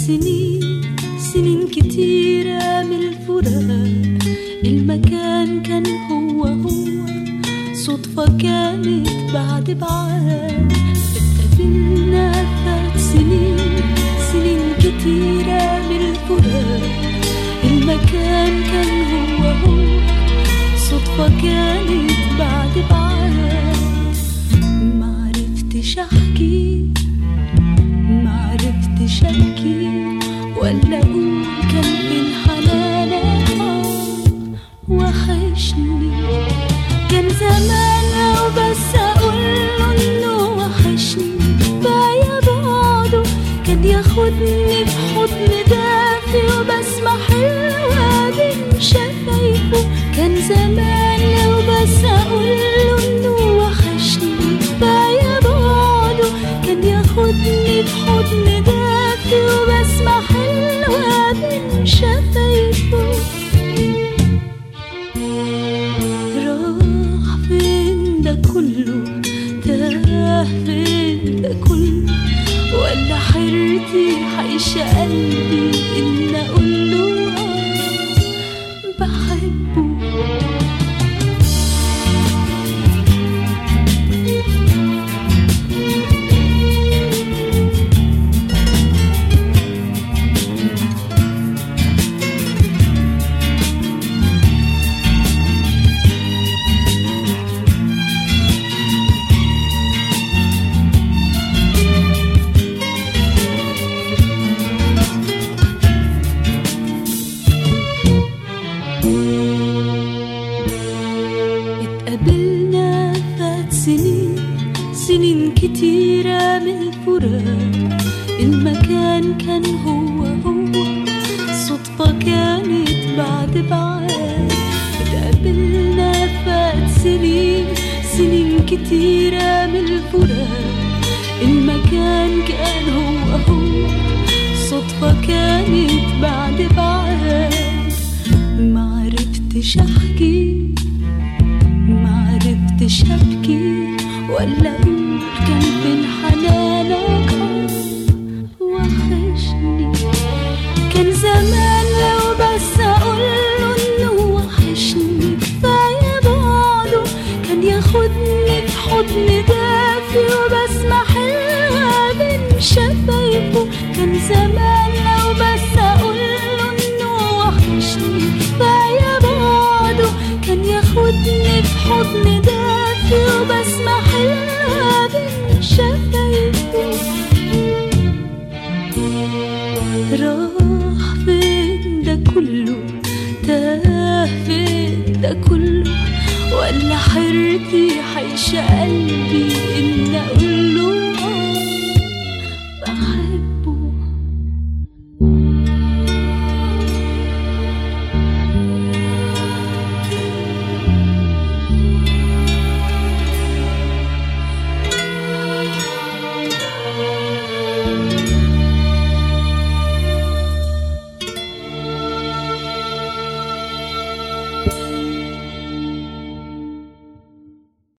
سنين سنين كتيرة من الفراق المكان كان هو هو صدفة كانت بعد بعاد اتقابلنا فات سنين سنين كتيرة من الفراق المكان كان هو هو صدفة كانت بعد بعاد معرفتش احكي معرفتش ابكي ولا اقول كان فين حنانك آه، وحشني كان زمان لو بس اقول له انه وحشني بايا بعده كان ياخدني في حضن دافي وبسمة حلوة بين شفايفه كان زمان لو بس اقول له انه وحشني بايا بعده كان ياخدني في حضن دافي وبسمة حلوة بين شفايفه راح فين ده كله تاه فين ده كله ولا حيرتي حيشة قلبي إن أقوله آه بحبه اتقابلنا فات سنين سنين كتيرة من الفراق المكان كان هو هو صدفة كانت بعد بعاد اتقابلنا فات سنين سنين كتيرة من الفراق المكان كان هو هو صدفة كانت بعد بعاد معرفتش احكي معرفتش ابكي ولا اقول كان فين حنانك آه، وحشني كان زمان لو بس اقول له انه وحشني كفايه بعده كان ياخدني في حضن دافي وبسمة حلوة بين شفايفه كان زمان لو بس اقول له انه وحشني كفايه بعده كان ياخدني في حضن دافي وبسمة حلوة بين شفايفه راح فين ده كله تاه فين ده كله ولا حيرتي حيشة قلبي إن أقول